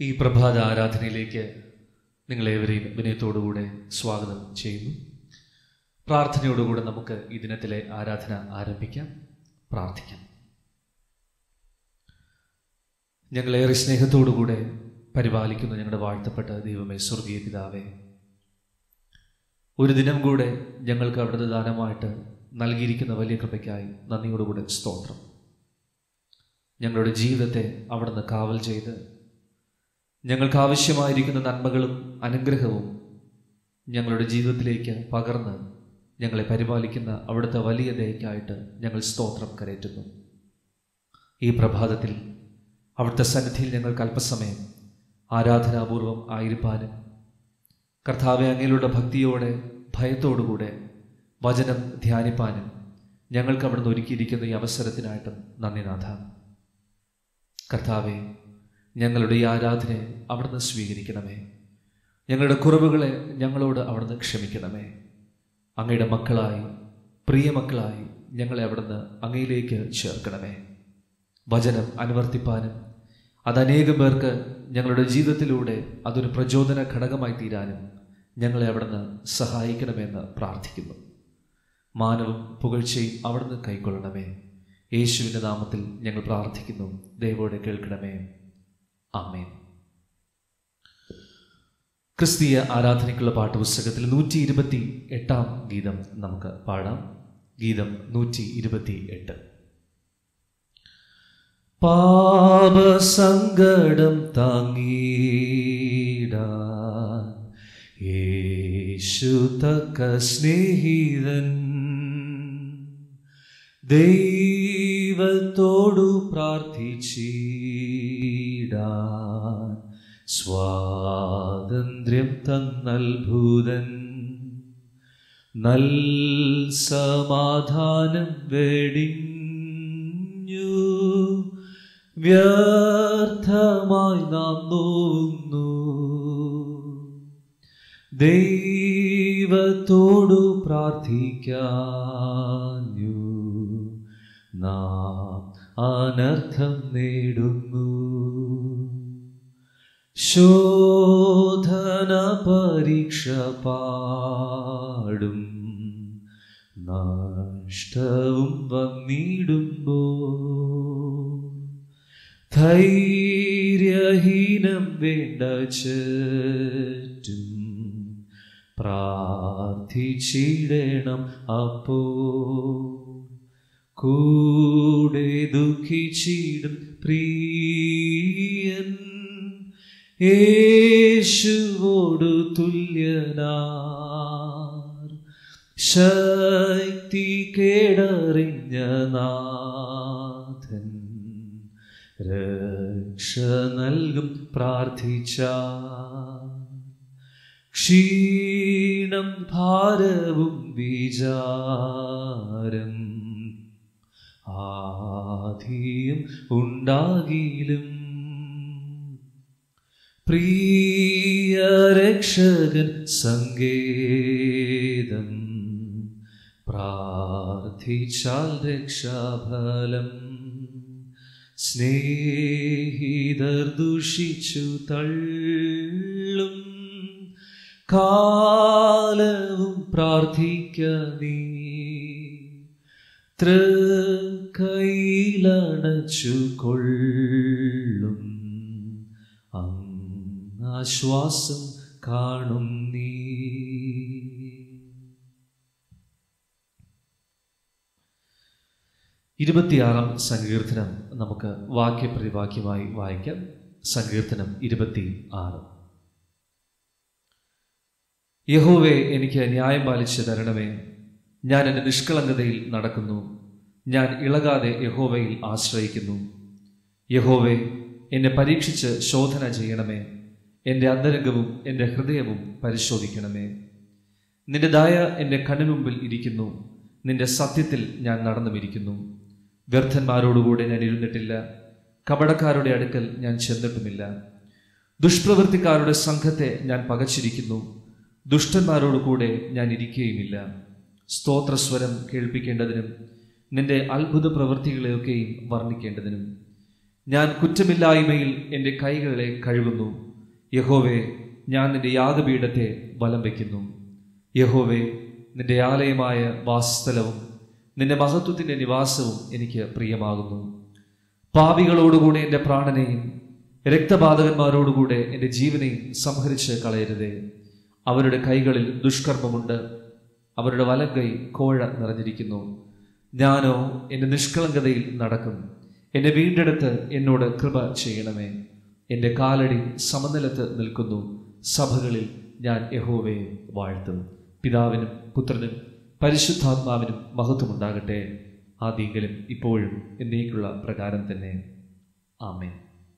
ഈ പ്രഭാത ആരാധനയിലേക്ക് നിങ്ങളേവരെയും വിനയത്തോടുകൂടെ സ്വാഗതം ചെയ്യുന്നു പ്രാർത്ഥനയോടുകൂടെ നമുക്ക് ഈ ദിനത്തിലെ ആരാധന ആരംഭിക്കാം പ്രാർത്ഥിക്കാം ഞങ്ങളേറെ സ്നേഹത്തോടുകൂടെ പരിപാലിക്കുന്ന ഞങ്ങളുടെ വാഴ്ത്തപ്പെട്ട ദൈവമേ സ്വർഗീയ പിതാവേ ഒരു ദിനം കൂടെ ഞങ്ങൾക്ക് അവിടുത്തെ ദാനമായിട്ട് നൽകിയിരിക്കുന്ന വലിയ കൃപയ്ക്കായി നന്ദിയോടുകൂടെ സ്തോത്രം ഞങ്ങളുടെ ജീവിതത്തെ അവിടുന്ന് കാവൽ ചെയ്ത് ഞങ്ങൾക്ക് ആവശ്യമായിരിക്കുന്ന നന്മകളും അനുഗ്രഹവും ഞങ്ങളുടെ ജീവിതത്തിലേക്ക് പകർന്ന് ഞങ്ങളെ പരിപാലിക്കുന്ന അവിടുത്തെ വലിയ ദയക്കായിട്ട് ഞങ്ങൾ സ്തോത്രം കരയറ്റുന്നു ഈ പ്രഭാതത്തിൽ അവിടുത്തെ സന്നിധിയിൽ ഞങ്ങൾക്ക് അല്പസമയം ആരാധനാപൂർവം ആയിരിക്കാനും കർത്താവെ അങ്ങയിലുള്ള ഭക്തിയോടെ ഭയത്തോടുകൂടെ വചനം ധ്യാനിപ്പാനും ഞങ്ങൾക്ക് അവിടുന്ന് ഒരുക്കിയിരിക്കുന്ന ഈ അവസരത്തിനായിട്ടും നന്ദിനാഥ കർത്താവെ ഞങ്ങളുടെ ഈ ആരാധനയെ അവിടുന്ന് സ്വീകരിക്കണമേ ഞങ്ങളുടെ കുറവുകളെ ഞങ്ങളോട് അവിടുന്ന് ക്ഷമിക്കണമേ അങ്ങയുടെ മക്കളായി പ്രിയ മക്കളായി ഞങ്ങളെ അവിടുന്ന് അങ്ങയിലേക്ക് ചേർക്കണമേ വചനം അനുവർത്തിപ്പാനും അത് അനേകം പേർക്ക് ഞങ്ങളുടെ ജീവിതത്തിലൂടെ അതൊരു പ്രചോദന ഘടകമായി തീരാനും ഞങ്ങളെ അവിടുന്ന് സഹായിക്കണമെന്ന് പ്രാർത്ഥിക്കുന്നു മാനവും പുകഴ്ചയും അവിടുന്ന് കൈക്കൊള്ളണമേ യേശുവിൻ്റെ നാമത്തിൽ ഞങ്ങൾ പ്രാർത്ഥിക്കുന്നു ദൈവോടെ കേൾക്കണമേ ആമേൻ ക്രിസ്തീയ ആരാധനയ്ക്കുള്ള പാട്ടുപുസ്തകത്തിൽ നൂറ്റി ഇരുപത്തി എട്ടാം ഗീതം നമുക്ക് പാടാം ഗീതം നൂറ്റി ഇരുപത്തി എട്ട് പാപസങ്കടം താങ്ങീടാൻ യേശു തക്ക സ്നേഹിതൻ ദൈവത്തോടു പ്രാർത്ഥിച്ചിടാൻ സ്വാതന്ത്ര്യം തന്നത്ഭുതൻ നൽ സമാധാനം വെടിഞ്ഞു വ്യർത്ഥമായി നാം നോവുന്നു ദൈവത്തോടു പ്രാർത്ഥിക്കാഞ്ഞു നാം അനർത്ഥം നേടുന്നു ശോധന പരീക്ഷ പാടും നഷ്ടവും വന്നിടുമ്പോ ധൈര്യഹീനം വേണ്ട ചുറ്റും പ്രാർത്ഥിച്ചിടണം അപ്പോ കൂടെ ദുഃഖിച്ചിടും പ്രിയൻ യേശുവോടു തുല്യനാർ ശക്തി കേടറിഞ്ഞ നാഥൻ രക്ഷ നൽകും പ്രാർത്ഥിച്ച ക്ഷീണം ഭാരവും വിചാരം ആധിയും ഉണ്ടാകിലും പ്രിയ രക്ഷകൻ സങ്കേതം പ്രാർത്ഥിച്ചാൽ രക്ഷാഫലം സ്നേഹിതർ ദുഷിച്ചു തള്ളും കാലവും പ്രാർത്ഥിക്ക നീ തൃക്കൈലണച്ചു കൊള്ളും ആശ്വാസം കാണും നീ ഇരുപത്തിയാറാം സങ്കീർത്തനം നമുക്ക് വാക്യപ്രതിവാക്യമായി വായിക്കാം സങ്കീർത്തനം ഇരുപത്തി ആറ് യഹോവെ എനിക്ക് ന്യായം പാലിച്ച് തരണമേ ഞാൻ എൻ്റെ നിഷ്കളങ്കതയിൽ നടക്കുന്നു ഞാൻ ഇളകാതെ യഹോവയിൽ ആശ്രയിക്കുന്നു യഹോവെ എന്നെ പരീക്ഷിച്ച് ശോധന ചെയ്യണമേ എൻ്റെ അന്തരംഗവും എൻ്റെ ഹൃദയവും പരിശോധിക്കണമേ നിന്റെ ദയ എൻ്റെ കണ്ണിനുമ്പിൽ ഇരിക്കുന്നു നിന്റെ സത്യത്തിൽ ഞാൻ നടന്നുമിരിക്കുന്നു വ്യർത്ഥന്മാരോടുകൂടെ ഞാൻ ഇരുന്നിട്ടില്ല കപടക്കാരുടെ അടുക്കൽ ഞാൻ ചെന്നിട്ടുമില്ല ദുഷ്പ്രവൃത്തിക്കാരുടെ സംഘത്തെ ഞാൻ പകച്ചിരിക്കുന്നു ദുഷ്ടന്മാരോട് കൂടെ ഞാൻ ഇരിക്കുകയുമില്ല സ്തോത്രസ്വരം കേൾപ്പിക്കേണ്ടതിനും നിന്റെ അത്ഭുത പ്രവൃത്തികളെയൊക്കെയും വർണ്ണിക്കേണ്ടതിനും ഞാൻ കുറ്റമില്ലായ്മയിൽ എൻ്റെ കൈകളെ കഴുകുന്നു യഹോവേ ഞാൻ നിന്റെ യാഗപീഠത്തെ വലം വയ്ക്കുന്നു യഹോവേ നിന്റെ ആലയമായ വാസസ്ഥലവും നിന്റെ മഹത്വത്തിൻ്റെ നിവാസവും എനിക്ക് പ്രിയമാകുന്നു പാപികളോടുകൂടെ എൻ്റെ പ്രാണനെയും രക്തപാതകന്മാരോടുകൂടെ എൻ്റെ ജീവനെയും സംഹരിച്ച് കളയരുതേ അവരുടെ കൈകളിൽ ദുഷ്കർമ്മമുണ്ട് അവരുടെ വലം കൈ കോഴ നിറഞ്ഞിരിക്കുന്നു ഞാനോ എൻ്റെ നിഷ്കളങ്കതയിൽ നടക്കും എന്നെ വീണ്ടെടുത്ത് എന്നോട് കൃപ ചെയ്യണമേ എൻ്റെ കാലടി സമനിലത്ത് നിൽക്കുന്നു സഭകളിൽ ഞാൻ യഹോവയെ വാഴ്ത്തും പിതാവിനും പുത്രനും പരിശുദ്ധാത്മാവിനും മഹത്വമുണ്ടാകട്ടെ ആദ്യെങ്കിലും ഇപ്പോഴും എന്നേക്കുള്ള പ്രകാരം തന്നെ ആമേൻ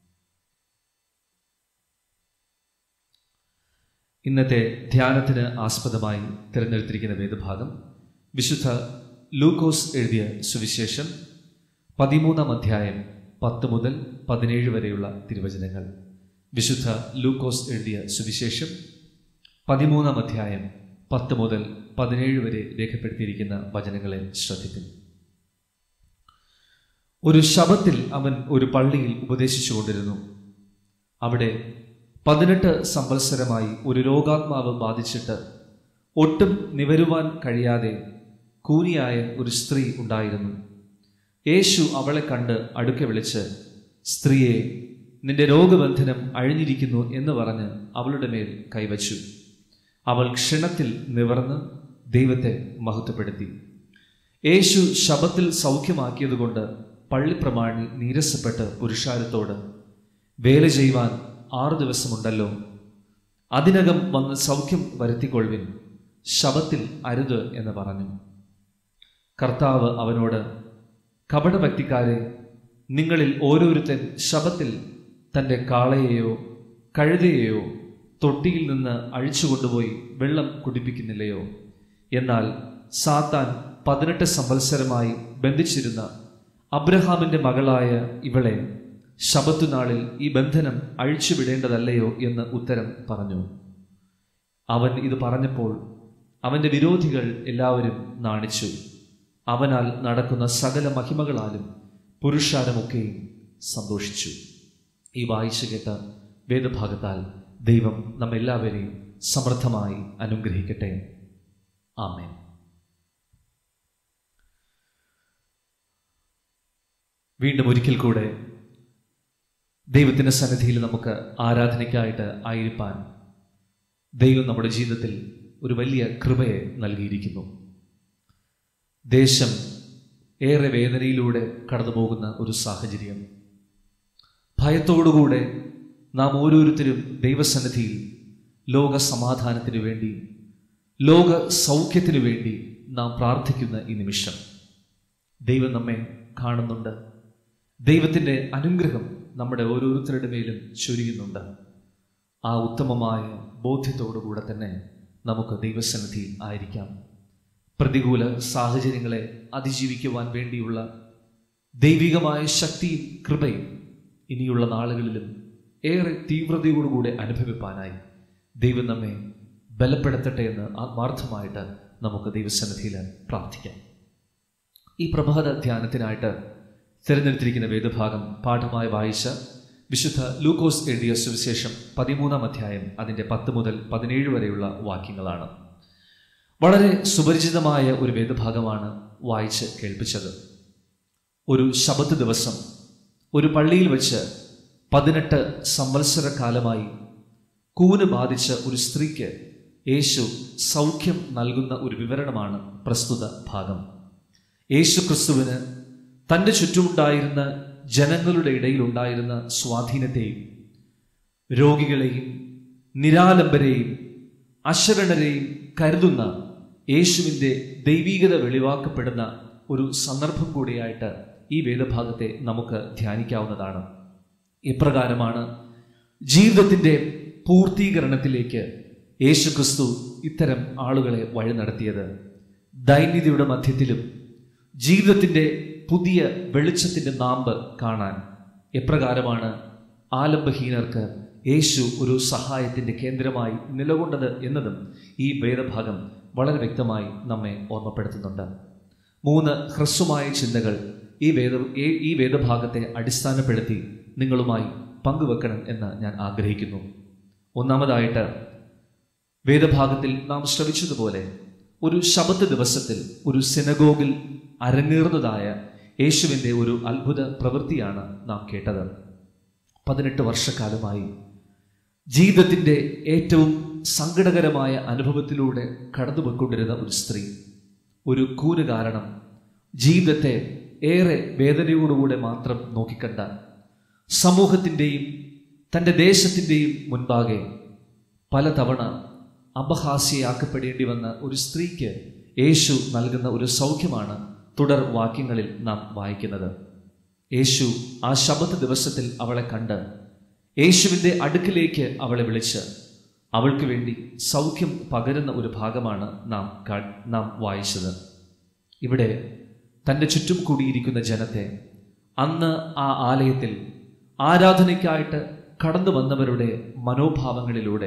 ഇന്നത്തെ ധ്യാനത്തിന് ആസ്പദമായി തിരഞ്ഞെടുത്തിരിക്കുന്ന വേദഭാഗം വിശുദ്ധ ലൂക്കോസ് എഴുതിയ സുവിശേഷം പതിമൂന്നാം അധ്യായം പത്ത് മുതൽ പതിനേഴ് വരെയുള്ള തിരുവചനങ്ങൾ വിശുദ്ധ ലൂക്കോസ് എഴുതിയ സുവിശേഷം പതിമൂന്നാം അധ്യായം പത്ത് മുതൽ പതിനേഴ് വരെ രേഖപ്പെടുത്തിയിരിക്കുന്ന വചനങ്ങളെ ശ്രദ്ധിക്കും ഒരു ശബത്തിൽ അവൻ ഒരു പള്ളിയിൽ ഉപദേശിച്ചുകൊണ്ടിരുന്നു അവിടെ പതിനെട്ട് സംവത്സരമായി ഒരു രോഗാത്മാവ് ബാധിച്ചിട്ട് ഒട്ടും നിവരുവാൻ കഴിയാതെ കൂനിയായ ഒരു സ്ത്രീ ഉണ്ടായിരുന്നു യേശു അവളെ കണ്ട് അടുക്കെ വിളിച്ച് സ്ത്രീയെ നിന്റെ രോഗബന്ധനം അഴിഞ്ഞിരിക്കുന്നു എന്ന് പറഞ്ഞ് അവളുടെ മേൽ കൈവച്ചു അവൾ ക്ഷണത്തിൽ നിവർന്ന് ദൈവത്തെ മഹത്വപ്പെടുത്തി യേശു ശബത്തിൽ സൗഖ്യമാക്കിയതുകൊണ്ട് പള്ളിപ്രമാണി നീരസപ്പെട്ട് പുരുഷാരത്തോട് വേല ചെയ്യുവാൻ ആറു ദിവസമുണ്ടല്ലോ അതിനകം വന്ന് സൗഖ്യം വരുത്തിക്കൊള്ളുവിൻ ശബത്തിൽ അരുത് എന്ന് പറഞ്ഞു കർത്താവ് അവനോട് കപടഭക്തിക്കാരെ നിങ്ങളിൽ ഓരോരുത്തൻ ശബത്തിൽ തൻ്റെ കാളയെയോ കഴുതയെയോ തൊട്ടിയിൽ നിന്ന് അഴിച്ചുകൊണ്ടുപോയി വെള്ളം കുടിപ്പിക്കുന്നില്ലയോ എന്നാൽ സാത്താൻ പതിനെട്ട് സംവത്സരമായി ബന്ധിച്ചിരുന്ന അബ്രഹാമിന്റെ മകളായ ഇവളെ ശബത്തുനാളിൽ ഈ ബന്ധനം അഴിച്ചുവിടേണ്ടതല്ലയോ എന്ന് ഉത്തരം പറഞ്ഞു അവൻ ഇത് പറഞ്ഞപ്പോൾ അവന്റെ വിരോധികൾ എല്ലാവരും നാണിച്ചു അവനാൽ നടക്കുന്ന സകല മഹിമകളാലും പുരുഷാരമൊക്കെയും സന്തോഷിച്ചു ഈ വായിച്ചു കേട്ട വേദഭാഗത്താൽ ദൈവം നമ്മെല്ലാവരെയും സമൃദ്ധമായി അനുഗ്രഹിക്കട്ടെ ആമേൻ വീണ്ടും ഒരിക്കൽ കൂടെ ദൈവത്തിൻ്റെ സന്നിധിയിൽ നമുക്ക് ആരാധനയ്ക്കായിട്ട് ആയിരിക്കാൻ ദൈവം നമ്മുടെ ജീവിതത്തിൽ ഒരു വലിയ കൃപയെ നൽകിയിരിക്കുന്നു ദേശം ഏറെ വേദനയിലൂടെ കടന്നു പോകുന്ന ഒരു സാഹചര്യം ഭയത്തോടുകൂടെ നാം ഓരോരുത്തരും ദൈവസന്നിധിയിൽ ലോക സമാധാനത്തിനു വേണ്ടി ലോക സൗഖ്യത്തിനു വേണ്ടി നാം പ്രാർത്ഥിക്കുന്ന ഈ നിമിഷം ദൈവം നമ്മെ കാണുന്നുണ്ട് ദൈവത്തിൻ്റെ അനുഗ്രഹം നമ്മുടെ ഓരോരുത്തരുടെ മേലും ചൊരിയുന്നുണ്ട് ആ ഉത്തമമായ ബോധ്യത്തോടുകൂടെ തന്നെ നമുക്ക് ദൈവസന്നിധിയിൽ ആയിരിക്കാം പ്രതികൂല സാഹചര്യങ്ങളെ അതിജീവിക്കുവാൻ വേണ്ടിയുള്ള ദൈവികമായ ശക്തിയും കൃപയും ഇനിയുള്ള നാളുകളിലും ഏറെ തീവ്രതയോടുകൂടെ അനുഭവിപ്പാനായി ദൈവം നമ്മെ ബലപ്പെടുത്തട്ടെ എന്ന് ആത്മാർത്ഥമായിട്ട് നമുക്ക് ദൈവസന്നിധിയിൽ പ്രാർത്ഥിക്കാം ഈ പ്രഭാത ധ്യാനത്തിനായിട്ട് തിരഞ്ഞെടുത്തിരിക്കുന്ന വേദഭാഗം പാഠമായി വായിച്ച വിശുദ്ധ ലൂക്കോസ് എഴുതിയ സുവിശേഷം പതിമൂന്നാം അധ്യായം അതിൻ്റെ പത്ത് മുതൽ പതിനേഴ് വരെയുള്ള വാക്യങ്ങളാണ് വളരെ സുപരിചിതമായ ഒരു വേദഭാഗമാണ് വായിച്ച് കേൾപ്പിച്ചത് ഒരു ശബത്ത് ദിവസം ഒരു പള്ളിയിൽ വെച്ച് പതിനെട്ട് സംവത്സര കാലമായി കൂന് ബാധിച്ച ഒരു സ്ത്രീക്ക് യേശു സൗഖ്യം നൽകുന്ന ഒരു വിവരണമാണ് പ്രസ്തുത ഭാഗം യേശു ക്രിസ്തുവിന് തൻ്റെ ചുറ്റുമുണ്ടായിരുന്ന ജനങ്ങളുടെ ഇടയിലുണ്ടായിരുന്ന സ്വാധീനത്തെയും രോഗികളെയും നിരാലംബരെയും അശരണരെയും കരുതുന്ന യേശുവിൻ്റെ ദൈവീകത വെളിവാക്കപ്പെടുന്ന ഒരു സന്ദർഭം കൂടിയായിട്ട് ഈ വേദഭാഗത്തെ നമുക്ക് ധ്യാനിക്കാവുന്നതാണ് ഇപ്രകാരമാണ് ജീവിതത്തിൻ്റെ പൂർത്തീകരണത്തിലേക്ക് യേശു ക്രിസ്തു ഇത്തരം ആളുകളെ വഴി നടത്തിയത് ദൈന്യതയുടെ മധ്യത്തിലും ജീവിതത്തിൻ്റെ പുതിയ വെളിച്ചത്തിൻ്റെ നാമ്പ് കാണാൻ എപ്രകാരമാണ് ആലംബഹീനർക്ക് യേശു ഒരു സഹായത്തിൻ്റെ കേന്ദ്രമായി നിലകൊണ്ടത് എന്നതും ഈ വേദഭാഗം വളരെ വ്യക്തമായി നമ്മെ ഓർമ്മപ്പെടുത്തുന്നുണ്ട് മൂന്ന് ഹ്രസ്വമായ ചിന്തകൾ ഈ വേദ ഈ- ഈ വേദഭാഗത്തെ അടിസ്ഥാനപ്പെടുത്തി നിങ്ങളുമായി പങ്കുവെക്കണം എന്ന് ഞാൻ ആഗ്രഹിക്കുന്നു ഒന്നാമതായിട്ട് വേദഭാഗത്തിൽ നാം ശ്രവിച്ചതുപോലെ ഒരു ശബത്ത് ദിവസത്തിൽ ഒരു സിനഗോഗിൽ അരങ്ങേറുന്നതായ യേശുവിൻ്റെ ഒരു അത്ഭുത പ്രവൃത്തിയാണ് നാം കേട്ടത് പതിനെട്ട് വർഷക്കാലമായി ജീവിതത്തിൻ്റെ ഏറ്റവും സങ്കടകരമായ അനുഭവത്തിലൂടെ കടന്നുപോയിക്കൊണ്ടിരുന്ന ഒരു സ്ത്രീ ഒരു കൂന് കാരണം ജീവിതത്തെ ഏറെ വേദനയോടുകൂടെ മാത്രം നോക്കിക്കണ്ട സമൂഹത്തിൻ്റെയും തൻ്റെ ദേശത്തിൻ്റെയും മുൻപാകെ പലതവണ അപഹാസ്യയാക്കപ്പെടേണ്ടി വന്ന ഒരു സ്ത്രീക്ക് യേശു നൽകുന്ന ഒരു സൗഖ്യമാണ് തുടർ വാക്യങ്ങളിൽ നാം വായിക്കുന്നത് യേശു ആ ശബത്ത് ദിവസത്തിൽ അവളെ കണ്ട് യേശുവിൻ്റെ അടുക്കിലേക്ക് അവളെ വിളിച്ച് അവൾക്ക് വേണ്ടി സൗഖ്യം പകരുന്ന ഒരു ഭാഗമാണ് നാം കാ- നാം വായിച്ചത് ഇവിടെ തൻ്റെ ചുറ്റും കൂടിയിരിക്കുന്ന ജനത്തെ അന്ന് ആ ആലയത്തിൽ ആരാധനയ്ക്കായിട്ട് കടന്നു വന്നവരുടെ മനോഭാവങ്ങളിലൂടെ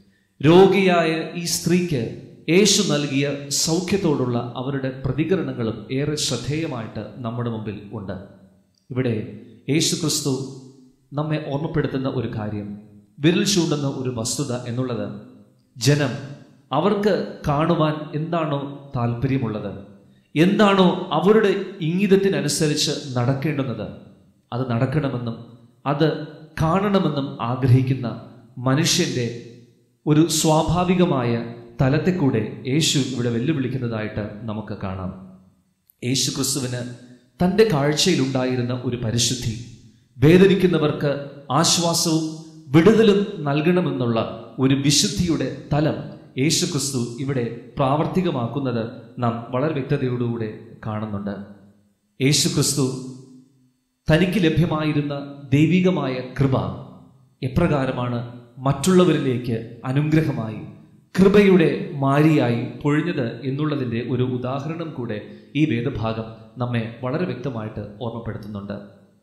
രോഗിയായ ഈ സ്ത്രീക്ക് യേശു നൽകിയ സൗഖ്യത്തോടുള്ള അവരുടെ പ്രതികരണങ്ങളും ഏറെ ശ്രദ്ധേയമായിട്ട് നമ്മുടെ മുമ്പിൽ ഉണ്ട് ഇവിടെ യേശു ക്രിസ്തു നമ്മെ ഓർമ്മപ്പെടുത്തുന്ന ഒരു കാര്യം വിരൽ ചൂണ്ടുന്ന ഒരു വസ്തുത എന്നുള്ളത് ജനം അവർക്ക് കാണുവാൻ എന്താണോ താല്പര്യമുള്ളത് എന്താണോ അവരുടെ ഇംഗിതത്തിനനുസരിച്ച് നടക്കേണ്ടുന്നത് അത് നടക്കണമെന്നും അത് കാണണമെന്നും ആഗ്രഹിക്കുന്ന മനുഷ്യന്റെ ഒരു സ്വാഭാവികമായ തലത്തെ കൂടെ യേശു ഇവിടെ വെല്ലുവിളിക്കുന്നതായിട്ട് നമുക്ക് കാണാം യേശു ക്രിസ്തുവിന് തൻ്റെ കാഴ്ചയിലുണ്ടായിരുന്ന ഒരു പരിശുദ്ധി വേദനിക്കുന്നവർക്ക് ആശ്വാസവും വിടുതലും നൽകണമെന്നുള്ള ഒരു വിശുദ്ധിയുടെ തലം യേശു ക്രിസ്തു ഇവിടെ പ്രാവർത്തികമാക്കുന്നത് നാം വളരെ വ്യക്തതയോടുകൂടെ കാണുന്നുണ്ട് യേശു ക്രിസ്തു തനിക്ക് ലഭ്യമായിരുന്ന ദൈവികമായ കൃപ എപ്രകാരമാണ് മറ്റുള്ളവരിലേക്ക് അനുഗ്രഹമായി കൃപയുടെ മാരിയായി പൊഴിഞ്ഞത് എന്നുള്ളതിൻ്റെ ഒരു ഉദാഹരണം കൂടെ ഈ വേദഭാഗം നമ്മെ വളരെ വ്യക്തമായിട്ട് ഓർമ്മപ്പെടുത്തുന്നുണ്ട്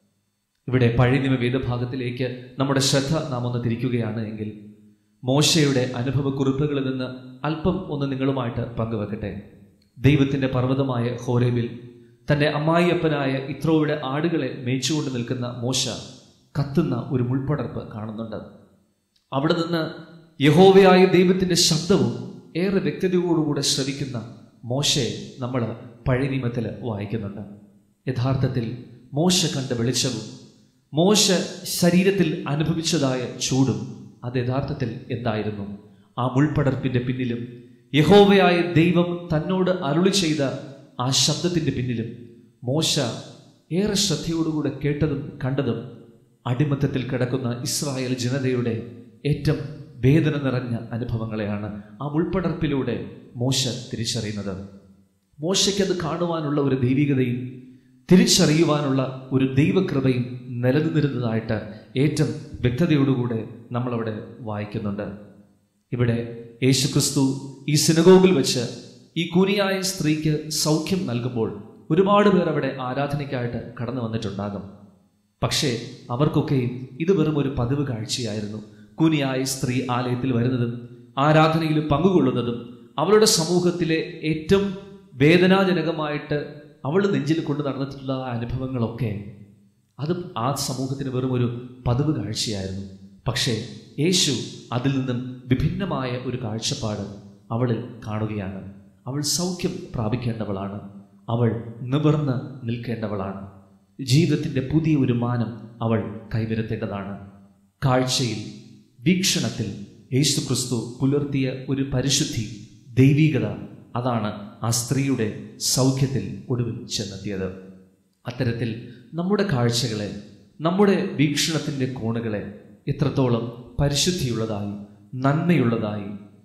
ഇവിടെ പഴയ നിയമ വേദഭാഗത്തിലേക്ക് നമ്മുടെ ശ്രദ്ധ നാം ഒന്ന് തിരിക്കുകയാണ് എങ്കിൽ മോശയുടെ അനുഭവക്കുറിപ്പുകളിൽ നിന്ന് അല്പം ഒന്ന് നിങ്ങളുമായിട്ട് പങ്കുവെക്കട്ടെ ദൈവത്തിൻ്റെ പർവ്വതമായ ഹോരേബിൽ തൻ്റെ അമ്മായിയപ്പനായ ഇത്രോയുടെ ആടുകളെ മേച്ചുകൊണ്ട് നിൽക്കുന്ന മോശ കത്തുന്ന ഒരു മുൾപ്പടർപ്പ് കാണുന്നുണ്ട് അവിടെ നിന്ന് യഹോവയായ ദൈവത്തിൻ്റെ ശബ്ദവും ഏറെ വ്യക്തതയോടുകൂടെ ശ്രവിക്കുന്ന മോശയെ നമ്മൾ പഴയ നിയമത്തിൽ വായിക്കുന്നുണ്ട് യഥാർത്ഥത്തിൽ മോശ കണ്ട വെളിച്ചവും മോശ ശരീരത്തിൽ അനുഭവിച്ചതായ ചൂടും അത് യഥാർത്ഥത്തിൽ എന്തായിരുന്നു ആ മുൾപ്പടർപ്പിന്റെ പിന്നിലും യഹോവയായ ദൈവം തന്നോട് അരുളി ചെയ്ത ആ ശബ്ദത്തിന്റെ പിന്നിലും മോശ ഏറെ ശ്രദ്ധയോടുകൂടെ കേട്ടതും കണ്ടതും അടിമത്തത്തിൽ കിടക്കുന്ന ഇസ്രായേൽ ജനതയുടെ ഏറ്റവും വേദന നിറഞ്ഞ അനുഭവങ്ങളെയാണ് ആ ഉൾപ്പടർപ്പിലൂടെ മോശ തിരിച്ചറിയുന്നത് മോശയ്ക്കത് കാണുവാനുള്ള ഒരു ദൈവികതയും തിരിച്ചറിയുവാനുള്ള ഒരു ദൈവകൃപയും നിലനിന്നിരുന്നതായിട്ട് ഏറ്റവും വ്യക്തതയോടുകൂടെ നമ്മളവിടെ വായിക്കുന്നുണ്ട് ഇവിടെ യേശുക്രിസ്തു ഈ സിനഗോഗിൽ വെച്ച് ഈ കുനിയായ സ്ത്രീക്ക് സൗഖ്യം നൽകുമ്പോൾ ഒരുപാട് പേർ അവിടെ ആരാധനയ്ക്കായിട്ട് കടന്നു വന്നിട്ടുണ്ടാകും പക്ഷേ അവർക്കൊക്കെയും ഇത് വെറും ഒരു പതിവ് കാഴ്ചയായിരുന്നു കുനിയായ സ്ത്രീ ആലയത്തിൽ വരുന്നതും ആരാധനയിൽ പങ്കുകൊള്ളുന്നതും അവളുടെ സമൂഹത്തിലെ ഏറ്റവും വേദനാജനകമായിട്ട് അവൾ നെഞ്ചിൽ കൊണ്ട് നടന്നിട്ടുള്ള ആ അനുഭവങ്ങളൊക്കെ അത് ആ സമൂഹത്തിന് വെറും ഒരു പതിവ് കാഴ്ചയായിരുന്നു പക്ഷേ യേശു അതിൽ നിന്നും വിഭിന്നമായ ഒരു കാഴ്ചപ്പാട് അവളിൽ കാണുകയാണ് അവൾ സൗഖ്യം പ്രാപിക്കേണ്ടവളാണ് അവൾ നിവർന്ന് നിൽക്കേണ്ടവളാണ് ജീവിതത്തിൻ്റെ പുതിയ ഒരു മാനം അവൾ കൈവരുത്തേണ്ടതാണ് കാഴ്ചയിൽ വീക്ഷണത്തിൽ യേശു ക്രിസ്തു പുലർത്തിയ ഒരു പരിശുദ്ധി ദൈവീകത അതാണ് ആ സ്ത്രീയുടെ സൗഖ്യത്തിൽ ഒടുവിൽ ചെന്നെത്തിയത് അത്തരത്തിൽ നമ്മുടെ കാഴ്ചകളെ നമ്മുടെ വീക്ഷണത്തിൻ്റെ കോണുകളെ എത്രത്തോളം പരിശുദ്ധിയുള്ളതായി നന്മയുള്ളതായി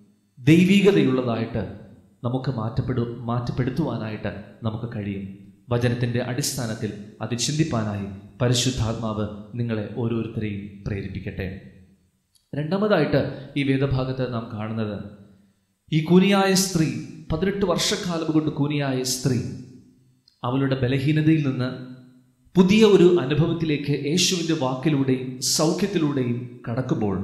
ദൈവീകതയുള്ളതായിട്ട് നമുക്ക് മാറ്റപ്പെടു മാറ്റപ്പെടുത്തുവാനായിട്ട് നമുക്ക് കഴിയും വചനത്തിൻ്റെ അടിസ്ഥാനത്തിൽ അത് ചിന്തിപ്പാനായി പരിശുദ്ധാത്മാവ് നിങ്ങളെ ഓരോരുത്തരെയും പ്രേരിപ്പിക്കട്ടെ രണ്ടാമതായിട്ട് ഈ വേദഭാഗത്ത് നാം കാണുന്നത് ഈ കൂനിയായ സ്ത്രീ പതിനെട്ട് വർഷക്കാലം കൊണ്ട് കൂനിയായ സ്ത്രീ അവളുടെ ബലഹീനതയിൽ നിന്ന് പുതിയ ഒരു അനുഭവത്തിലേക്ക് യേശുവിൻ്റെ വാക്കിലൂടെയും സൗഖ്യത്തിലൂടെയും കടക്കുമ്പോൾ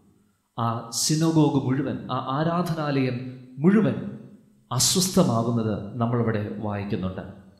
ആ സിനോഗോഗ് മുഴുവൻ ആ ആരാധനാലയം മുഴുവൻ അസ്വസ്ഥമാകുന്നത് നമ്മളിവിടെ വായിക്കുന്നുണ്ട്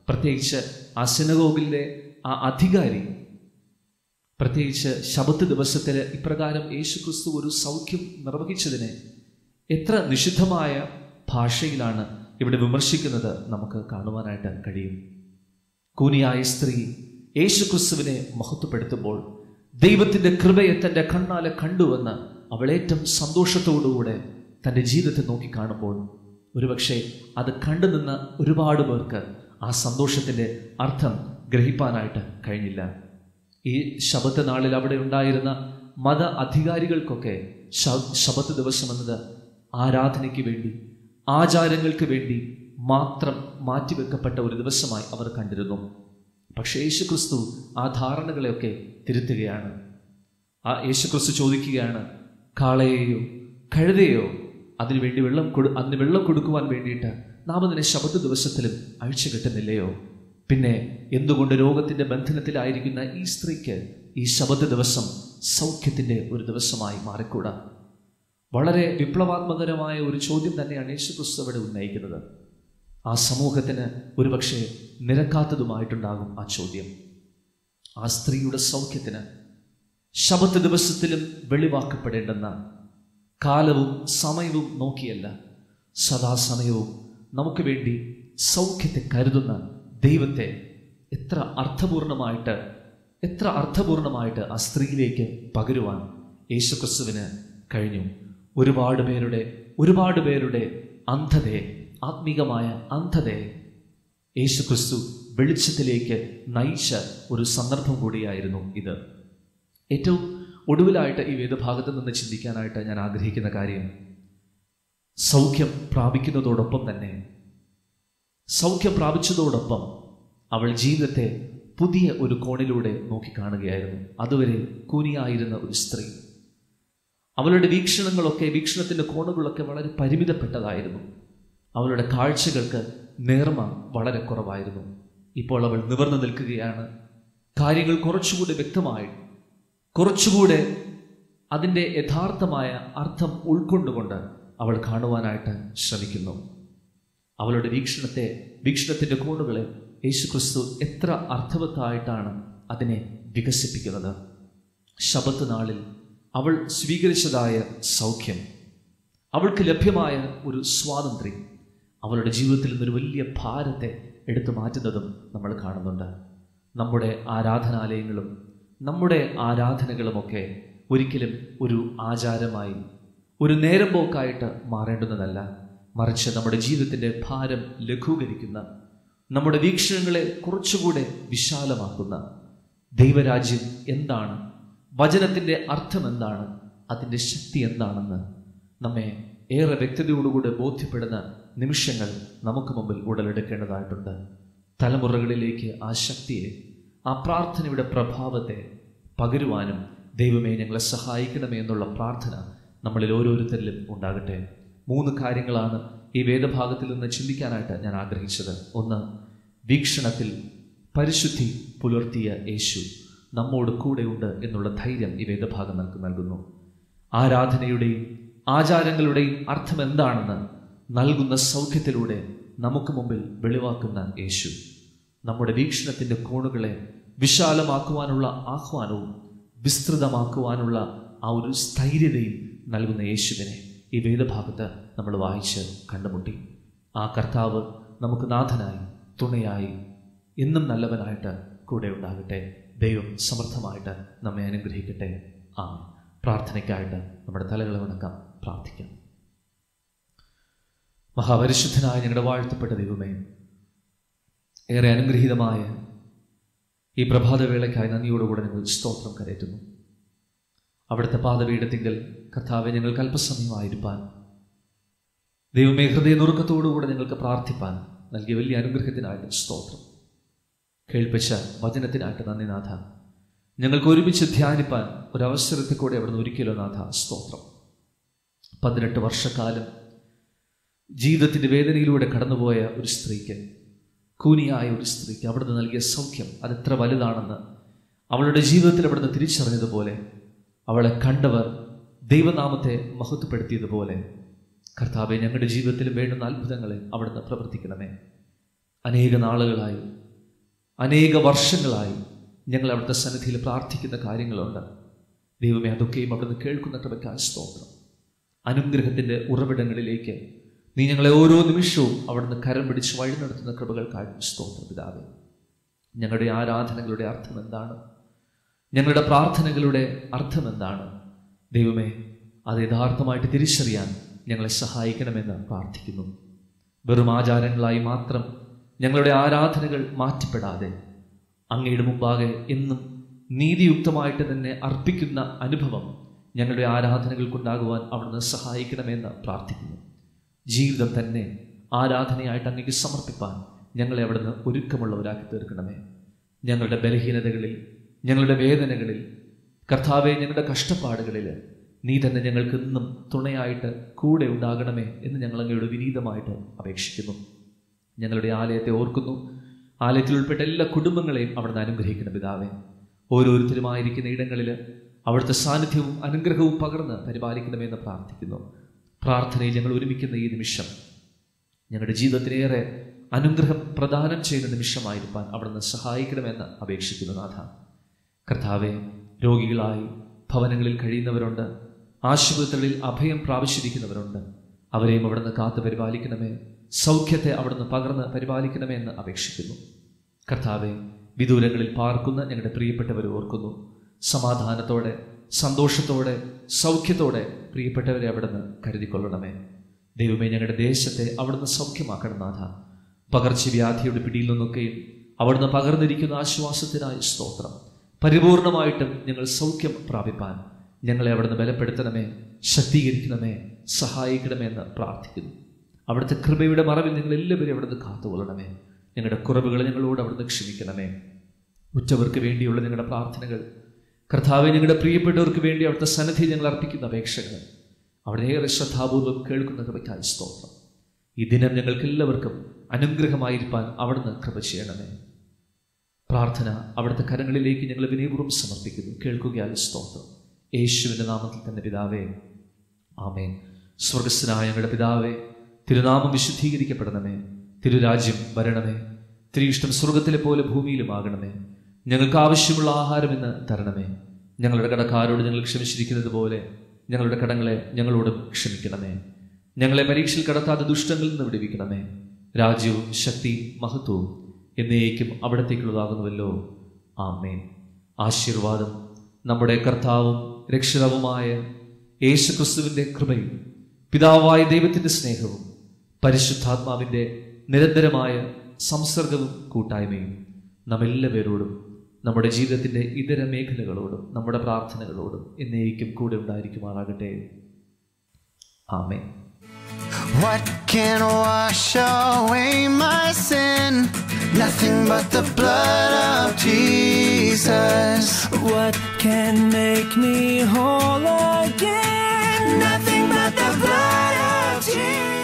പ്രത്യേകിച്ച് ആ സിനഗോഗിലെ ആ അധികാരി പ്രത്യേകിച്ച് ശബത്ത് ദിവസത്തിൽ ഇപ്രകാരം യേശുക്രിസ്തു ഒരു സൗഖ്യം നിർവഹിച്ചതിനെ എത്ര നിഷിദ്ധമായ ഭാഷയിലാണ് ഇവിടെ വിമർശിക്കുന്നത് നമുക്ക് കാണുവാനായിട്ട് കഴിയും കൂനിയായ സ്ത്രീ യേശുക്രിസ്തുവിനെ മഹത്വപ്പെടുത്തുമ്പോൾ ദൈവത്തിന്റെ കൃപയെ തന്റെ കണ്ണാലെ കണ്ടുവെന്ന് അവൾ ഏറ്റവും സന്തോഷത്തോടുകൂടെ തൻ്റെ ജീവിതത്തെ നോക്കി കാണുമ്പോൾ ഒരുപക്ഷെ അത് കണ്ടു നിന്ന ഒരുപാട് പേർക്ക് ആ സന്തോഷത്തിൻ്റെ അർത്ഥം ഗ്രഹിപ്പാനായിട്ട് കഴിഞ്ഞില്ല ഈ ശബത്ത് നാളിൽ അവിടെ ഉണ്ടായിരുന്ന മത അധികാരികൾക്കൊക്കെ ശ- ശബത്ത് ദിവസം എന്നത് ആരാധനയ്ക്ക് വേണ്ടി ആചാരങ്ങൾക്ക് വേണ്ടി മാത്രം മാറ്റിവെക്കപ്പെട്ട ഒരു ദിവസമായി അവർ കണ്ടിരുന്നു പക്ഷേ യേശുക്രിസ്തു ആ ധാരണകളെയൊക്കെ തിരുത്തുകയാണ് ആ യേശുക്രിസ്തു ചോദിക്കുകയാണ് കാളയെയോ കഴുതയോ അതിനു വേണ്ടി വെള്ളം കൊടു അതിന് വെള്ളം കൊടുക്കുവാൻ വേണ്ടിയിട്ട് നാം അതിനെ ശബത്ത് ദിവസത്തിലും അഴിച്ചു കെട്ടുന്നില്ലയോ പിന്നെ എന്തുകൊണ്ട് രോഗത്തിന്റെ ബന്ധനത്തിലായിരിക്കുന്ന ഈ സ്ത്രീക്ക് ഈ ശബത്ത് ദിവസം സൗഖ്യത്തിന്റെ ഒരു ദിവസമായി മാറിക്കൂടാ വളരെ വിപ്ലവാത്മകരമായ ഒരു ചോദ്യം തന്നെയാണ് യേശുക്രിസ്തു അവിടെ ഉന്നയിക്കുന്നത് ആ സമൂഹത്തിന് ഒരുപക്ഷെ നിരക്കാത്തതുമായിട്ടുണ്ടാകും ആ ചോദ്യം ആ സ്ത്രീയുടെ സൗഖ്യത്തിന് ശബത്ത് ദിവസത്തിലും വെളിവാക്കപ്പെടേണ്ടെന്ന കാലവും സമയവും നോക്കിയല്ല സദാസമയവും നമുക്ക് വേണ്ടി സൗഖ്യത്തെ കരുതുന്ന ദൈവത്തെ എത്ര അർത്ഥപൂർണമായിട്ട് എത്ര അർത്ഥപൂർണമായിട്ട് ആ സ്ത്രീയിലേക്ക് പകരുവാൻ യേശുക്രിസ്തുവിന് കഴിഞ്ഞു ഒരുപാട് പേരുടെ ഒരുപാട് പേരുടെ അന്ധതയെ ആത്മീകമായ അന്ധതയെ യേശുക്രിസ്തു വെളിച്ചത്തിലേക്ക് നയിച്ച ഒരു സന്ദർഭം കൂടിയായിരുന്നു ഇത് ഏറ്റവും ഒടുവിലായിട്ട് ഈ വേദഭാഗത്ത് നിന്ന് ചിന്തിക്കാനായിട്ട് ഞാൻ ആഗ്രഹിക്കുന്ന കാര്യം സൗഖ്യം പ്രാപിക്കുന്നതോടൊപ്പം തന്നെ സൗഖ്യം പ്രാപിച്ചതോടൊപ്പം അവൾ ജീവിതത്തെ പുതിയ ഒരു കോണിലൂടെ നോക്കിക്കാണുകയായിരുന്നു അതുവരെ കൂനിയായിരുന്ന ഒരു സ്ത്രീ അവളുടെ വീക്ഷണങ്ങളൊക്കെ വീക്ഷണത്തിൻ്റെ കോണുകളൊക്കെ വളരെ പരിമിതപ്പെട്ടതായിരുന്നു അവളുടെ കാഴ്ചകൾക്ക് നേർമ വളരെ കുറവായിരുന്നു ഇപ്പോൾ അവൾ നിവർന്നു നിൽക്കുകയാണ് കാര്യങ്ങൾ കുറച്ചുകൂടി വ്യക്തമായി കുറച്ചുകൂടെ അതിൻ്റെ യഥാർത്ഥമായ അർത്ഥം ഉൾക്കൊണ്ടുകൊണ്ട് അവൾ കാണുവാനായിട്ട് ശ്രമിക്കുന്നു അവളുടെ വീക്ഷണത്തെ വീക്ഷണത്തിൻ്റെ കോണുകളെ യേശുക്രിസ്തു എത്ര അർത്ഥവത്തായിട്ടാണ് അതിനെ വികസിപ്പിക്കുന്നത് ശബത്ത് നാളിൽ അവൾ സ്വീകരിച്ചതായ സൗഖ്യം അവൾക്ക് ലഭ്യമായ ഒരു സ്വാതന്ത്ര്യം അവളുടെ ജീവിതത്തിൽ നിന്നൊരു വലിയ ഭാരത്തെ എടുത്തു മാറ്റുന്നതും നമ്മൾ കാണുന്നുണ്ട് നമ്മുടെ ആരാധനാലയങ്ങളും നമ്മുടെ ആരാധനകളുമൊക്കെ ഒരിക്കലും ഒരു ആചാരമായി ഒരു നേരം പോക്കായിട്ട് മാറേണ്ടുന്നതല്ല മറിച്ച് നമ്മുടെ ജീവിതത്തിൻ്റെ ഭാരം ലഘൂകരിക്കുന്ന നമ്മുടെ വീക്ഷണങ്ങളെ കുറച്ചുകൂടെ വിശാലമാക്കുന്ന ദൈവരാജ്യം എന്താണ് വചനത്തിൻ്റെ അർത്ഥം എന്താണ് അതിൻ്റെ ശക്തി എന്താണെന്ന് നമ്മെ ഏറെ വ്യക്തതയോടുകൂടെ ബോധ്യപ്പെടുന്ന നിമിഷങ്ങൾ നമുക്ക് മുമ്പിൽ ഉടലെടുക്കേണ്ടതായിട്ടുണ്ട് തലമുറകളിലേക്ക് ആ ശക്തിയെ ആ പ്രാർത്ഥനയുടെ പ്രഭാവത്തെ പകരുവാനും ദൈവമേ ഞങ്ങളെ സഹായിക്കണമേ എന്നുള്ള പ്രാർത്ഥന നമ്മളിൽ ഓരോരുത്തരിലും ഉണ്ടാകട്ടെ മൂന്ന് കാര്യങ്ങളാണ് ഈ വേദഭാഗത്തിൽ നിന്ന് ചിന്തിക്കാനായിട്ട് ഞാൻ ആഗ്രഹിച്ചത് ഒന്ന് വീക്ഷണത്തിൽ പരിശുദ്ധി പുലർത്തിയ യേശു നമ്മോട് കൂടെയുണ്ട് എന്നുള്ള ധൈര്യം ഈ വേദഭാഗം നമുക്ക് നൽകുന്നു ആരാധനയുടെയും ആചാരങ്ങളുടെയും അർത്ഥം എന്താണെന്ന് നൽകുന്ന സൗഖ്യത്തിലൂടെ നമുക്ക് മുമ്പിൽ വെളിവാക്കുന്ന യേശു നമ്മുടെ വീക്ഷണത്തിൻ്റെ കോണുകളെ വിശാലമാക്കുവാനുള്ള ആഹ്വാനവും വിസ്തൃതമാക്കുവാനുള്ള ആ ഒരു സ്ഥൈര്യതയും നൽകുന്ന യേശുവിനെ ഈ വേദഭാഗത്ത് നമ്മൾ വായിച്ച് കണ്ടുമുട്ടി ആ കർത്താവ് നമുക്ക് നാഥനായി തുണയായി എന്നും നല്ലവനായിട്ട് കൂടെ ഉണ്ടാകട്ടെ ദൈവം സമർത്ഥമായിട്ട് നമ്മെ അനുഗ്രഹിക്കട്ടെ ആ പ്രാർത്ഥനയ്ക്കായിട്ട് നമ്മുടെ തലകളെ വണക്കാം പ്രാർത്ഥിക്കാം മഹാപരിശുദ്ധനായ ഞങ്ങളുടെ വാഴ്ത്തപ്പെട്ട ദൈവമേ ഏറെ അനുഗ്രഹീതമായ ഈ പ്രഭാതവേളയ്ക്കായി നന്ദിയോടുകൂടെ ഞങ്ങൾ സ്തോത്രം കരയറ്റുന്നു അവിടുത്തെ പാതപീഠത്തിങ്കൽ കർത്താവെ ഞങ്ങൾക്ക് അല്പസമയമായിരിക്കാൻ ദൈവമേ ഹൃദയ നുറുക്കത്തോടുകൂടെ ഞങ്ങൾക്ക് പ്രാർത്ഥിപ്പാൻ നൽകിയ വലിയ അനുഗ്രഹത്തിനായിട്ട് സ്തോത്രം കേൾപ്പിച്ച വചനത്തിനായിട്ട് നന്ദി നാഥ ഞങ്ങൾക്ക് ഒരുമിച്ച് ധ്യാനിപ്പാൻ ഒരവസരത്തിൽ കൂടെ അവിടുന്ന് ഒരിക്കലോ നാഥ സ്തോത്രം പതിനെട്ട് വർഷക്കാലം ജീവിതത്തിൻ്റെ വേദനയിലൂടെ കടന്നുപോയ ഒരു സ്ത്രീക്ക് കൂനിയായ ഒരു സ്ത്രീക്ക് അവിടുന്ന് നൽകിയ സൗഖ്യം അതെത്ര വലുതാണെന്ന് അവളുടെ ജീവിതത്തിൽ അവിടുന്ന് തിരിച്ചറിഞ്ഞതുപോലെ അവളെ കണ്ടവർ ദൈവനാമത്തെ മഹത്വപ്പെടുത്തിയതുപോലെ കർത്താവെ ഞങ്ങളുടെ ജീവിതത്തിൽ വേണ്ടുന്ന അത്ഭുതങ്ങളെ അവിടുന്ന് പ്രവർത്തിക്കണമേ അനേക നാളുകളായി അനേക വർഷങ്ങളായി ഞങ്ങൾ അവിടുത്തെ സന്നിധിയിൽ പ്രാർത്ഥിക്കുന്ന കാര്യങ്ങളുണ്ട് ദൈവമേ അതൊക്കെയും അവിടുന്ന് കേൾക്കുന്ന കൃപയ്ക്കായി സ്തോത്രം അനുഗ്രഹത്തിൻ്റെ ഉറവിടങ്ങളിലേക്ക് നീ ഞങ്ങളെ ഓരോ നിമിഷവും അവിടുന്ന് കരം പിടിച്ച് വഴി നടത്തുന്ന കൃപകൾക്കായി സ്തോത്രം പിതാവേ ഞങ്ങളുടെ ആരാധനകളുടെ അർത്ഥം എന്താണ് ഞങ്ങളുടെ പ്രാർത്ഥനകളുടെ അർത്ഥം എന്താണ് ദൈവമേ അത് യഥാർത്ഥമായിട്ട് തിരിച്ചറിയാൻ ഞങ്ങളെ സഹായിക്കണമെന്ന് പ്രാർത്ഥിക്കുന്നു വെറും ആചാരങ്ങളായി മാത്രം ഞങ്ങളുടെ ആരാധനകൾ മാറ്റപ്പെടാതെ അങ്ങയുടെ മുമ്പാകെ എന്നും നീതിയുക്തമായിട്ട് തന്നെ അർപ്പിക്കുന്ന അനുഭവം ഞങ്ങളുടെ ആരാധനകൾക്കുണ്ടാകുവാൻ അവിടുന്ന് സഹായിക്കണമെന്ന് പ്രാർത്ഥിക്കുന്നു ജീവിതം തന്നെ ആരാധനയായിട്ട് അങ്ങേക്ക് സമർപ്പിപ്പാൻ ഞങ്ങളെ അവിടുന്ന് ഒരുക്കമുള്ളവരാക്കി തീർക്കണമേ ഞങ്ങളുടെ ബലഹീനതകളിൽ ഞങ്ങളുടെ വേദനകളിൽ കർത്താവെ ഞങ്ങളുടെ കഷ്ടപ്പാടുകളിൽ നീ തന്നെ ഞങ്ങൾക്ക് ഇന്നും തുണയായിട്ട് കൂടെ ഉണ്ടാകണമേ എന്ന് ഞങ്ങൾ അങ്ങയോട് വിനീതമായിട്ട് അപേക്ഷിക്കുന്നു ഞങ്ങളുടെ ആലയത്തെ ഓർക്കുന്നു ആലയത്തിൽ ഉൾപ്പെട്ട എല്ലാ കുടുംബങ്ങളെയും അവിടുന്ന് അനുഗ്രഹിക്കുന്ന പിതാവേ ഓരോരുത്തരുമായിരിക്കുന്ന ഇടങ്ങളിൽ അവിടുത്തെ സാന്നിധ്യവും അനുഗ്രഹവും പകർന്ന് പരിപാലിക്കണമെന്ന് പ്രാർത്ഥിക്കുന്നു പ്രാർത്ഥനയിൽ ഞങ്ങൾ ഒരുമിക്കുന്ന ഈ നിമിഷം ഞങ്ങളുടെ ജീവിതത്തിലേറെ അനുഗ്രഹം പ്രദാനം ചെയ്യുന്ന നിമിഷമായിരിക്കാൻ അവിടുന്ന് സഹായിക്കണമെന്ന് അപേക്ഷിക്കുന്നു നാഥ കർത്താവെ രോഗികളായി ഭവനങ്ങളിൽ കഴിയുന്നവരുണ്ട് ആശുപത്രികളിൽ അഭയം പ്രാപിച്ചിരിക്കുന്നവരുണ്ട് അവരെയും അവിടുന്ന് കാത്തു പരിപാലിക്കണമേ സൗഖ്യത്തെ അവിടുന്ന് പകർന്ന് പരിപാലിക്കണമേ എന്ന് അപേക്ഷിക്കുന്നു കർത്താവെ വിദൂരങ്ങളിൽ പാർക്കുന്ന ഞങ്ങളുടെ പ്രിയപ്പെട്ടവരെ ഓർക്കുന്നു സമാധാനത്തോടെ സന്തോഷത്തോടെ സൗഖ്യത്തോടെ പ്രിയപ്പെട്ടവരെ അവിടുന്ന് കരുതിക്കൊള്ളണമേ ദൈവമേ ഞങ്ങളുടെ ദേശത്തെ അവിടുന്ന് സൗഖ്യമാക്കണം നാഥ പകർച്ചവ്യാധിയുടെ പിടിയിൽ നിന്നൊക്കെയും അവിടുന്ന് പകർന്നിരിക്കുന്ന ആശ്വാസത്തിനായി സ്തോത്രം പരിപൂർണമായിട്ടും ഞങ്ങൾ സൗഖ്യം പ്രാപിപ്പാൻ ഞങ്ങളെ അവിടുന്ന് ബലപ്പെടുത്തണമേ ശക്തീകരിക്കണമേ സഹായിക്കണമേ എന്ന് പ്രാർത്ഥിക്കുന്നു അവിടുത്തെ കൃപയുടെ മറവിൽ നിങ്ങൾ എല്ലാവരും അവിടുന്ന് കാത്തുകൊള്ളണമേ ഞങ്ങളുടെ കുറവുകൾ ഞങ്ങളോട് അവിടുന്ന് ക്ഷമിക്കണമേ ഉറ്റവർക്ക് വേണ്ടിയുള്ള ഞങ്ങളുടെ പ്രാർത്ഥനകൾ കർത്താവെ ഞങ്ങളുടെ പ്രിയപ്പെട്ടവർക്ക് വേണ്ടി അവിടുത്തെ സന്നിധി ഞങ്ങൾ അർപ്പിക്കുന്ന അപേക്ഷകൾ അവിടെ ഏറെ ശ്രദ്ധാപൂർവം കേൾക്കുന്ന കൃപയ്ക്കായി സ്തോത്രം ഈ ദിനം ഞങ്ങൾക്ക് എല്ലാവർക്കും അനുഗ്രഹമായിരിക്കാൻ അവിടുന്ന് കൃപ ചെയ്യണമേ പ്രാർത്ഥന അവിടുത്തെ കരങ്ങളിലേക്ക് ഞങ്ങൾ വിനയപൂർവ്വം സമർപ്പിക്കുന്നു കേൾക്കുകയാൽ സ്തോത്രം യേശുവിൻ്റെ നാമത്തിൽ തന്നെ പിതാവേ ആമേൻ സ്വർഗസ്ഥനായ ഞങ്ങളുടെ പിതാവേ തിരുനാമം വിശുദ്ധീകരിക്കപ്പെടണമേ തിരുരാജ്യം വരണമേ തിരു ഇഷ്ടം സ്വർഗത്തിലെ പോലെ ഭൂമിയിലുമാകണമേ ഞങ്ങൾക്ക് ആവശ്യമുള്ള ആഹാരം ഇന്ന് തരണമേ ഞങ്ങളുടെ കടക്കാരോട് ഞങ്ങൾ ക്ഷമിച്ചിരിക്കുന്നത് പോലെ ഞങ്ങളുടെ കടങ്ങളെ ഞങ്ങളോടും ക്ഷമിക്കണമേ ഞങ്ങളെ പരീക്ഷയിൽ കടത്താതെ ദുഷ്ടങ്ങളിൽ നിന്ന് വിടുവിക്കണമേ രാജ്യവും ശക്തിയും മഹത്വവും എന്നേക്കും അവിടത്തേക്കുള്ളതാകുന്നുവല്ലോ ആമേൻ ആശീർവാദം നമ്മുടെ കർത്താവും രക്ഷിതാവുമായ യേശുക്രിസ്തുവിൻ്റെ കൃപയും പിതാവായ ദൈവത്തിൻ്റെ സ്നേഹവും പരിശുദ്ധാത്മാവിൻ്റെ നിരന്തരമായ സംസർഗവും കൂട്ടായ്മയും നമ്മെല്ലാവരോടും നമ്മുടെ ജീവിതത്തിൻ്റെ ഇതര മേഖലകളോടും നമ്മുടെ പ്രാർത്ഥനകളോടും എന്നേക്കും കൂടെ ഉണ്ടായിരിക്കുമാറാകട്ടെ ആമേൻ What can wash away my sin? Nothing but the blood of Jesus. What can make me whole again? Nothing but the blood of Jesus.